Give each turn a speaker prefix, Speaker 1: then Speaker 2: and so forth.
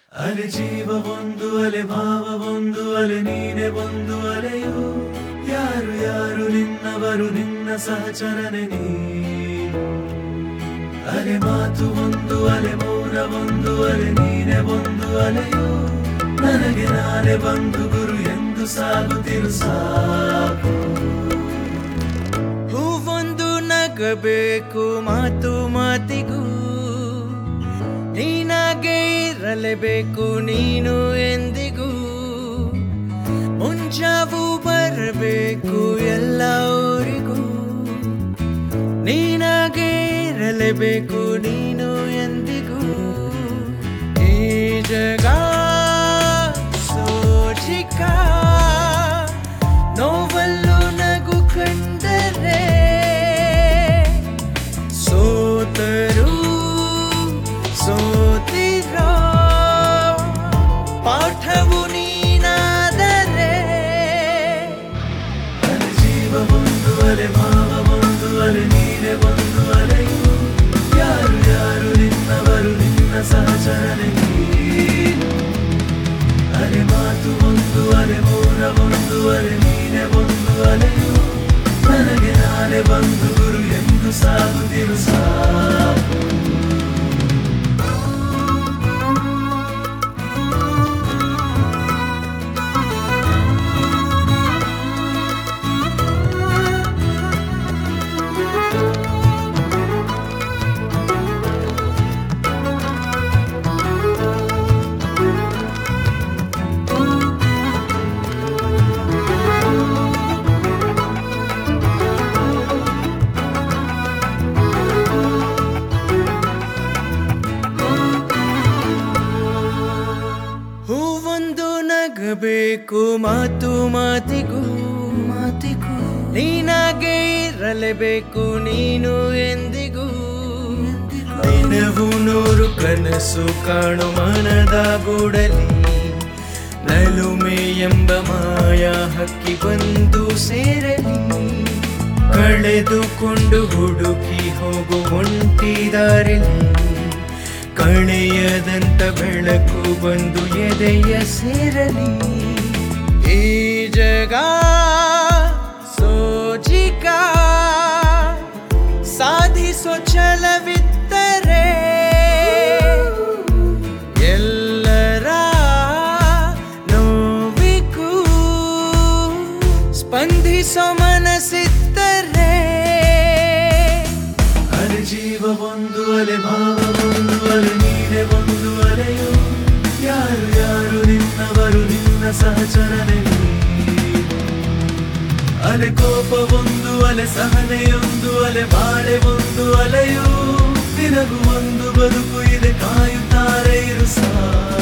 Speaker 1: ಅಲೆ ಜೀವ ಒಂದು ಅಲೆ ಭಾವ ಒಂದು ಅಲೆ ನೀನೆ ಒಂದು ಅಲೆಯು ಯಾರು ಯಾರು ನಿನ್ನವರು ನಿನ್ನ ಸಹಚರನೆ ನೀನು ಅಲೆ ಮಾತು ಒಂದು ಅಲೆ ಮೌನ ಒಂದು ಅಲೆ ನೀನೆ ಒಂದು ಅಲೆಯು ನನಗೆ ನಾನೇ ಬಂದು ಗುರು ಎಂದು ಸಾಗುತ್ತಿರು ಸಾಕು
Speaker 2: ಹೂವೊಂದು ನಗಬೇಕು ಮಾತು ಮಾತಿಗೂ ನೀನಾಗೆ ಇರಲೇಬೇಕು ನೀನು ಎಂದಿಗೂ ಮುಂಜಾವು ಬರಬೇಕು ಎಲ್ಲ ಊರಿಗೂ ನೀನಾಗೆ ಇರಲೇಬೇಕು ನೀನು ಎಂದಿಗೂ ಈ ಜಗ ಸೋಜಿಕ ನೋವಲ್ಲು ನಗು ಕಂಡರೆ ಸೋತರು ಸೋತಿರೋ ಪಾಠವು ನೀನಾದರೆ
Speaker 1: ಅಲೆ ಜೀವ ಒಂದು ಅಲೆ ಭಾವ ಒಂದು ಅಲೆ ನೀನೆ ಒಂದು ಅಲೆಯು ಯಾರು ಯಾರು ನಿನ್ನವರು ನಿನ್ನ ಸಹಚರನೆ ನೀನು ಅಲೆ ಮಾತು ಒಂದು ಅಲೆ ಮೌನ ಒಂದು ಅಲೆ ನೀನೆ ಒಂದು ಅಲೆಯು ನನಗೆ ನಾನೇ ಬಂದು ಗುರು ಎಂದು ಸಾಗುತ್ತಿರು ಸಾಕು
Speaker 2: ಹೂವೊಂದು ನಗಬೇಕು ಮಾತು ಮಾತಿಗೂ ಮಾತಿಗೂ ನೀನಾಗೆ ಇರಲೇಬೇಕು ನೀನು ಎಂದಿಗೂ ದಿನವು ನೂರು ಕನಸು ಕಾಣು ಮನದ ಗೂಡಲಿ ನಲುಮೆ ಎಂಬ ಮಾಯಾ ಹಕ್ಕಿ ಬಂದು ಸೇರಲಿ ಕಳೆದುಕೊಂಡು ಹುಡುಕಿ ಹೋಗು ಒಂಟಿ ದಾರಿಲಿ ಕಳೆಯದಂತ ಬೆಳಕು ಬಂದು ಎದೆಯ ಸೇರಲಿ ಈ ಜಗ ಸೋಜಿಕ ಸಾಧಿಸೋ ಛಲವಿದ್ದರೆ ಎಲ್ಲರ ನೋವಿಗೂ ಸ್ಪಂದಿಸೋ ಮನಸ್ಸಿದ್ದರೆ
Speaker 1: ಅಲೆ ಜೀವ ಒಂದು ಅಲೆ ಭಾವ ಒಂದು ಅಲೆ ನೀನೆ ಒಂದು ಅಲೆಯು ಯಾರು ಯಾರು ನಿನ್ನವರು ನಿನ್ನ ಸಹಚರನೆ ನೀನು. ಅಲೆ ಕೋಪ ಒಂದು ಅಲೆ ಸಹನೆಯೊಂದು ಅಲೆ ಬಾಳೆ ಒಂದು ಅಲೆಯು ನಿನಗೂ ಒಂದು ಬದುಕು ಇದೆ ಕಾಯುತ್ತಾರೆ ಇರು ಸಾ